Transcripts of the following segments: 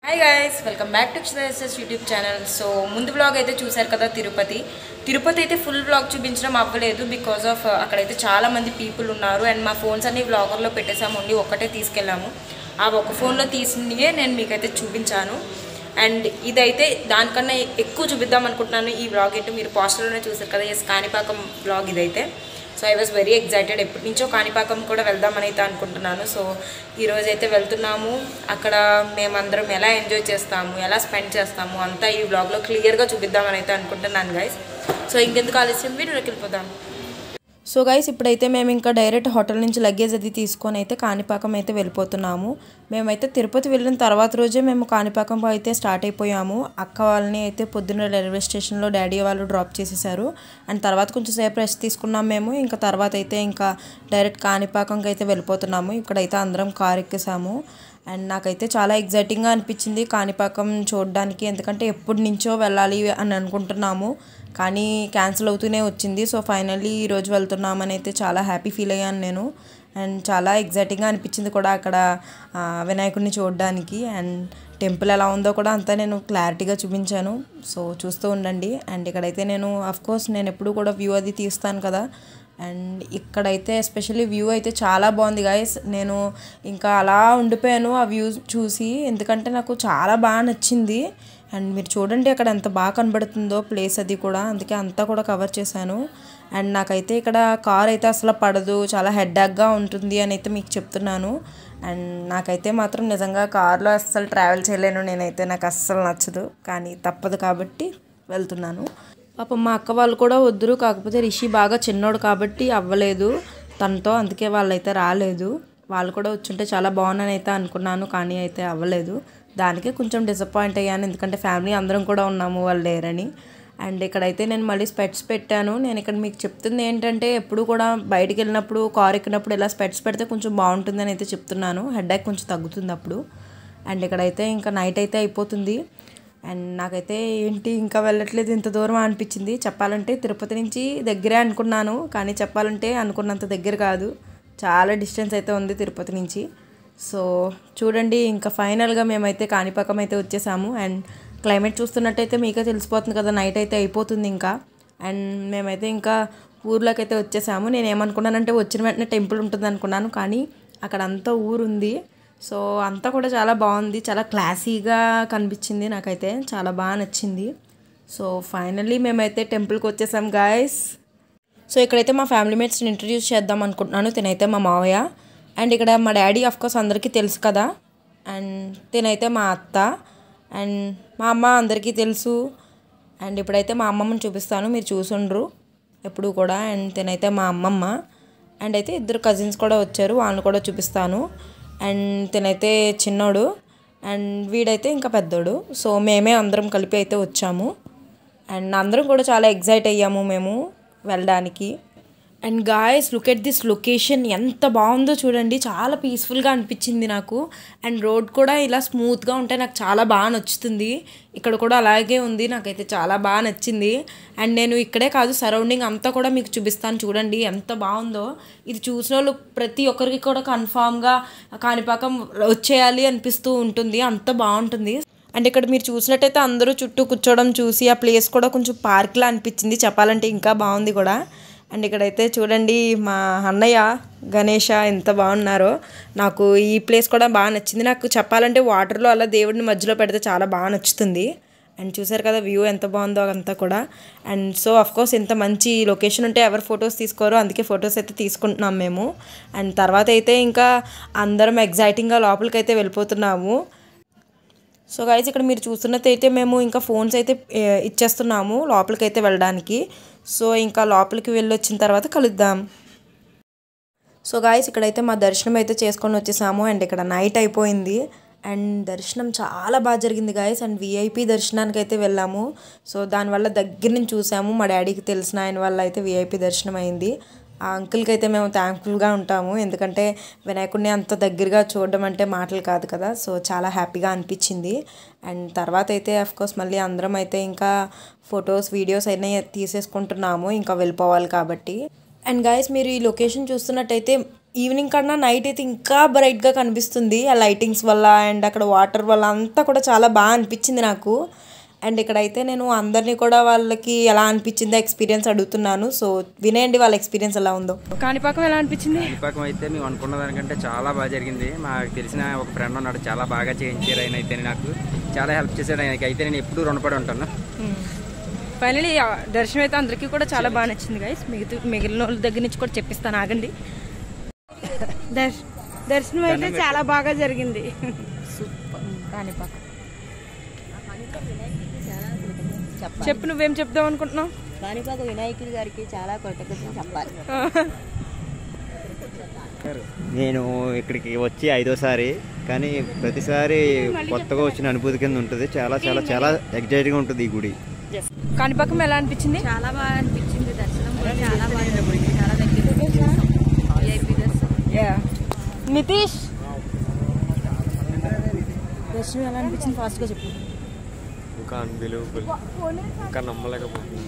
hi guys welcome back to SS YouTube channel so ముందు blog అయితే చూశారు కదా తిరుపతి తిరుపతి అయితే ఫుల్ బ్లాగ్ చూపించడం అవ్వలేదు బికాజ్ ఆఫ్ అక్కడైతే చాలా మంది పీపుల్ ఉన్నారు అండ్ మా ఫోన్స్ అన్ని బ్లాగర్లో పెట్టేసాము ఓన్లీ ఒక్కటే తీసుకెళ్ళాము ఆ ఒక ఫోన్లో తీసినవే నేను మీకైతే చూపించాను అండ్ ఇదైతే దానికన్నా ఎక్కువ చూపిద్దాం అనుకుంటున్నాను ఈ బ్లాగ్ ఏంటో మీరు పోస్టర్లోనే చూసారు కదా ఎస్ కాణిపాకం బ్లాగ్ ఇదైతే so I was very excited ఎప్పటి నుంచో కాణిపాకం కూడా వెళ్దామని అయితే అనుకుంటున్నాను సో ఈరోజు అయితే వెళ్తున్నాము అక్కడ మేమందరం ఎలా ఎంజాయ్ చేస్తాము ఎలా స్పెండ్ చేస్తాము అంతా ఈ బ్లాగ్లో క్లియర్గా చూపిద్దామని అయితే అనుకుంటున్నాను గైస్ సో ఇంకెందుకు ఆలస్యం వీడియోకి వెళ్ళిపోదాం సో గైస్ ఇప్పుడైతే మేము ఇంకా డైరెక్ట్ హోటల్ నుంచి లగేజ్ అది తీసుకొని అయితే కాణిపాకం అయితే వెళ్ళిపోతున్నాము మేమైతే తిరుపతి వెళ్ళిన తర్వాత రోజే మేము కాణిపాకం అయితే స్టార్ట్ అయిపోయాము అక్క వాళ్ళని అయితే పొద్దున్న రైల్వే స్టేషన్లో డాడీ వాళ్ళు డ్రాప్ చేసేసారు అండ్ తర్వాత కొంచెం సేపు రెస్ట్ తీసుకున్నాం మేము ఇంకా తర్వాత అయితే ఇంకా డైరెక్ట్ కాణిపాకంకి అయితే వెళ్ళిపోతున్నాము ఇక్కడైతే అందరం కార్ ఎక్కేసాము అండ్ నాకైతే చాలా ఎగ్జైటింగ్గా అనిపించింది కాణిపాకం చూడడానికి ఎందుకంటే ఎప్పటి నుంచో వెళ్ళాలి అని అనుకుంటున్నాము కానీ క్యాన్సిల్ అవుతూనే వచ్చింది సో ఫైనల్లీ ఈరోజు వెళ్తున్నామని అయితే చాలా హ్యాపీ ఫీల్ అయ్యాను నేను అండ్ చాలా ఎగ్జైటింగ్గా అనిపించింది కూడా అక్కడ ఆ, వినాయకుడిని చూడడానికి అండ్ టెంపుల్ ఎలా ఉందో కూడా అంతా నేను క్లారిటీగా చూపించాను సో చూస్తూ ఉండండి అండ్ ఇక్కడైతే నేను కోర్స్ నేను ఎప్పుడు కూడా వ్యూ అది తీస్తాను కదా అండ్ ఇక్కడైతే ఎస్పెషల్లీ వ్యూ అయితే చాలా బాగుంది గాయస్ నేను ఇంకా అలా ఉండిపోయాను ఆ వ్యూ చూసి ఎందుకంటే నాకు చాలా బాగా నచ్చింది అండ్ మీరు చూడండి అక్కడ ఎంత బాగా కనబడుతుందో ప్లేస్ అది కూడా అందుకే అంతా కూడా కవర్ చేశాను అండ్ నాకైతే ఇక్కడ కార్ అయితే అసలు పడదు చాలా హెడ్డాక్గా ఉంటుంది అని అయితే మీకు చెప్తున్నాను అండ్ నాకైతే మాత్రం నిజంగా కార్లో అస్సలు ట్రావెల్ చేయలేను నేనైతే నాకు అస్సలు నచ్చదు కానీ తప్పదు కాబట్టి వెళ్తున్నాను పాపం మా అక్క వాళ్ళు కూడా వద్దురు కాకపోతే రిషి బాగా చిన్నోడు కాబట్టి అవ్వలేదు తనతో అందుకే వాళ్ళైతే రాలేదు వాళ్ళు కూడా వచ్చుంటే చాలా బాగుందని అయితే అనుకున్నాను కానీ అయితే అవ్వలేదు దానికే కొంచెం డిసప్పాయింట్ అయ్యాను ఎందుకంటే ఫ్యామిలీ అందరం కూడా ఉన్నాము వాళ్ళు లేరని అండ్ ఇక్కడైతే నేను మళ్ళీ స్పెట్స్ పెట్టాను నేను ఇక్కడ మీకు చెప్తుంది ఏంటంటే ఎప్పుడు కూడా బయటికి వెళ్ళినప్పుడు కార్ ఎక్కినప్పుడు ఇలా స్పెట్స్ పెడితే కొంచెం బాగుంటుందని అయితే చెప్తున్నాను హెడ్ఏక్ కొంచెం తగ్గుతుంది అప్పుడు అండ్ ఇక్కడైతే ఇంకా నైట్ అయితే అయిపోతుంది అండ్ నాకైతే ఏంటి ఇంకా వెళ్ళట్లేదు ఇంత దూరం అనిపించింది చెప్పాలంటే తిరుపతి నుంచి దగ్గరే అనుకున్నాను కానీ చెప్పాలంటే అనుకున్నంత దగ్గర కాదు చాలా డిస్టెన్స్ అయితే ఉంది తిరుపతి నుంచి సో చూడండి ఇంకా ఫైనల్గా మేమైతే కాణిపాకం అయితే వచ్చేసాము అండ్ క్లైమేట్ చూస్తున్నట్టయితే మీకే తెలిసిపోతుంది కదా నైట్ అయితే అయిపోతుంది ఇంకా అండ్ మేమైతే ఇంకా ఊర్లోకి అయితే వచ్చేసాము నేను ఏమనుకున్నానంటే వచ్చిన వెంటనే టెంపుల్ ఉంటుంది అనుకున్నాను కానీ అక్కడ అంతా ఊరు ఉంది సో అంతా కూడా చాలా బాగుంది చాలా క్లాసీగా కనిపించింది నాకైతే చాలా బాగా నచ్చింది సో ఫైనల్లీ మేమైతే టెంపుల్కి వచ్చేసాం గాయస్ సో ఇక్కడైతే మా ఫ్యామిలీ మేట్స్ని ఇంట్రడ్యూస్ చేద్దాం అనుకుంటున్నాను తినైతే మా మావయ్య అండ్ ఇక్కడ మా డాడీ కోర్స్ అందరికీ తెలుసు కదా అండ్ తినైతే మా అత్త అండ్ మా అమ్మ అందరికీ తెలుసు అండ్ ఇప్పుడైతే మా అమ్మమ్మని చూపిస్తాను మీరు చూసుండ్రు ఎప్పుడు కూడా అండ్ తినైతే మా అమ్మమ్మ అండ్ అయితే ఇద్దరు కజిన్స్ కూడా వచ్చారు వాళ్ళని కూడా చూపిస్తాను అండ్ తినైతే చిన్నోడు అండ్ వీడైతే ఇంకా పెద్దోడు సో మేమే అందరం కలిపి అయితే వచ్చాము అండ్ అందరం కూడా చాలా ఎగ్జైట్ అయ్యాము మేము వెళ్ళడానికి and guys look at this location ఎంత బాగుందో చూడండి చాలా పీస్ఫుల్గా అనిపించింది నాకు అండ్ రోడ్ కూడా ఇలా స్మూత్గా ఉంటే నాకు చాలా బాగా నచ్చుతుంది ఇక్కడ కూడా అలాగే ఉంది నాకైతే చాలా బాగా నచ్చింది అండ్ నేను ఇక్కడే కాదు సరౌండింగ్ అంతా కూడా మీకు చూపిస్తాను చూడండి ఎంత బాగుందో ఇది చూసిన వాళ్ళు ప్రతి ఒక్కరికి కూడా కన్ఫామ్గా కాణిపాకం వచ్చేయాలి అనిపిస్తూ ఉంటుంది అంత బాగుంటుంది అండ్ ఇక్కడ మీరు చూసినట్టయితే అందరూ చుట్టూ కూర్చోవడం చూసి ఆ ప్లేస్ కూడా కొంచెం పార్క్లా అనిపించింది చెప్పాలంటే ఇంకా బాగుంది కూడా అండ్ ఇక్కడైతే చూడండి మా అన్నయ్య గణేష ఎంత బాగున్నారో నాకు ఈ ప్లేస్ కూడా బాగా నచ్చింది నాకు చెప్పాలంటే వాటర్లో అలా దేవుడిని మధ్యలో పెడితే చాలా బాగా నచ్చుతుంది అండ్ చూసారు కదా వ్యూ ఎంత బాగుందో అంతా కూడా అండ్ సో కోర్స్ ఇంత మంచి లొకేషన్ ఉంటే ఎవరు ఫొటోస్ తీసుకోరో అందుకే ఫొటోస్ అయితే తీసుకుంటున్నాం మేము అండ్ తర్వాత అయితే ఇంకా అందరం ఎగ్జైటింగ్గా లోపలికి అయితే వెళ్ళిపోతున్నాము సో గైస్ ఇక్కడ మీరు చూస్తున్నట్టయితే మేము ఇంకా ఫోన్స్ అయితే ఏ, ఇచ్చేస్తున్నాము లోపలికి అయితే వెళ్ళడానికి సో ఇంకా లోపలికి వెళ్ళి వచ్చిన తర్వాత కలుద్దాం సో గాయస్ ఇక్కడైతే మా దర్శనం అయితే చేసుకొని వచ్చేసాము అండ్ ఇక్కడ నైట్ అయిపోయింది అండ్ దర్శనం చాలా బాగా జరిగింది గాయస్ అండ్ విఐపి దర్శనానికి అయితే వెళ్ళాము సో దానివల్ల దగ్గర నుంచి చూసాము మా డాడీకి తెలిసిన ఆయన వల్ల అయితే విఐపి దర్శనం అయింది ఆ అంకుల్కి అయితే మేము థ్యాంక్ఫుల్గా ఉంటాము ఎందుకంటే వినాయకుడిని అంత దగ్గరగా చూడడం అంటే మాటలు కాదు కదా సో చాలా హ్యాపీగా అనిపించింది అండ్ తర్వాత అయితే కోర్స్ మళ్ళీ అందరం అయితే ఇంకా ఫొటోస్ వీడియోస్ అయినా తీసేసుకుంటున్నాము ఇంకా వెళ్ళిపోవాలి కాబట్టి అండ్ గాయస్ మీరు ఈ లొకేషన్ చూస్తున్నట్టయితే ఈవినింగ్ కన్నా నైట్ అయితే ఇంకా బ్రైట్గా కనిపిస్తుంది ఆ లైటింగ్స్ వల్ల అండ్ అక్కడ వాటర్ వల్ల అంతా కూడా చాలా బాగా అనిపించింది నాకు అండ్ ఇక్కడైతే నేను అందరినీ కూడా వాళ్ళకి ఎలా అనిపించిందో ఎక్స్పీరియన్స్ అడుగుతున్నాను సో వినేయండి వాళ్ళ ఎక్స్పీరియన్స్ ఎలా ఉందో కాణిపాకం ఎలా అనిపించింది కాణిపాకం అయితే మేము అనుకున్న దానికంటే చాలా బాగా జరిగింది మాకు తెలిసిన ఒక ఫ్రెండ్ ఉన్నాడు చాలా బాగా చేయించారు ఆయన అయితే నాకు చాలా హెల్ప్ చేశాడు ఆయనకి అయితే నేను ఎప్పుడూ రుణపడి ఉంటాను ఫైనలీ దర్శనం అయితే అందరికీ కూడా చాలా బాగా నచ్చింది గైస్ మిగతా మిగిలిన వాళ్ళ దగ్గర నుంచి కూడా చెప్పిస్తాను ఆగండి దర్శ దర్శనం అయితే చాలా బాగా జరిగింది సూపర్ కాణిపాకం చెప్పు నువ్వేం చెప్దాం అనుకుంటున్నావు కాణిపాక వినాయకుడి గారికి చాలా కృతజ్ఞతలు చెప్పాలి నేను ఇక్కడికి వచ్చి ఐదోసారి కానీ ప్రతిసారి కొత్తగా వచ్చిన అనుభూతి కింద ఉంటుంది చాలా చాలా చాలా ఎగ్జైట్గా ఉంటుంది ఈ గుడి కాణిపాకం ఎలా అనిపించింది చాలా బాగా అనిపించింది దర్శనం కూడా చాలా బాగా అనిపించింది చాలా దగ్గర విఐపి దర్శనం నితీష్ దర్శనం ఎలా అనిపించింది ఫాస్ట్గా చెప్పు ఇంకా అన్బిలీవబుల్ ఇంకా నమ్మలేకపోతుంది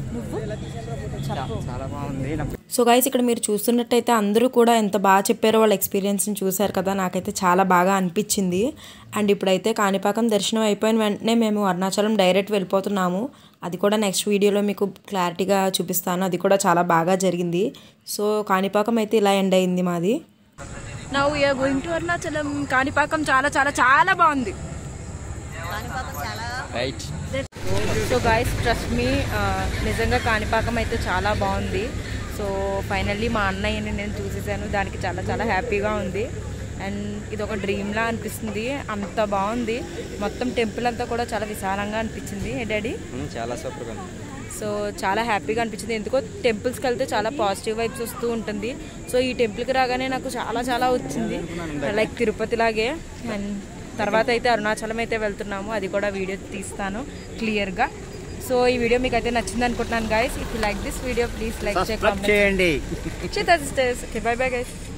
చాలా బాగుంది నాకు సో గైస్ ఇక్కడ మీరు చూస్తున్నట్టయితే అందరూ కూడా ఎంత బాగా చెప్పారో వాళ్ళ ఎక్స్పీరియన్స్ని చూశారు కదా నాకైతే చాలా బాగా అనిపించింది అండ్ ఇప్పుడైతే కాణిపాకం దర్శనం అయిపోయిన వెంటనే మేము అరుణాచలం డైరెక్ట్ వెళ్ళిపోతున్నాము అది కూడా నెక్స్ట్ వీడియోలో మీకు క్లారిటీగా చూపిస్తాను అది కూడా చాలా బాగా జరిగింది సో కాణిపాకం అయితే ఇలా ఎండ్ అయింది మాది now we are going to Arunachalam Kanipakam చాలా చాలా చాలా బాగుంది right so guys trust me నిజంగా కాణిపాకం అయితే చాలా బాగుంది సో ఫైనల్లీ మా అన్నయ్యని నేను చూసేసాను దానికి చాలా చాలా హ్యాపీగా ఉంది అండ్ ఇది ఒక డ్రీమ్లా అనిపిస్తుంది అంత బాగుంది మొత్తం టెంపుల్ అంతా కూడా చాలా విశాలంగా అనిపించింది ఏ డాడీ చాలా సూపర్గా ఉంది సో చాలా హ్యాపీగా అనిపించింది ఎందుకో టెంపుల్స్కి వెళ్తే చాలా పాజిటివ్ వైబ్స్ వస్తూ ఉంటుంది సో ఈ టెంపుల్కి రాగానే నాకు చాలా చాలా వచ్చింది లైక్ తిరుపతి లాగే అండ్ తర్వాత అయితే అరుణాచలం అయితే వెళ్తున్నాము అది కూడా వీడియో తీస్తాను క్లియర్గా సో ఈ వీడియో మీకు అయితే నచ్చింది అనుకుంటున్నాను guys if you like this video please like subscribe చేయండి బై బై గైస్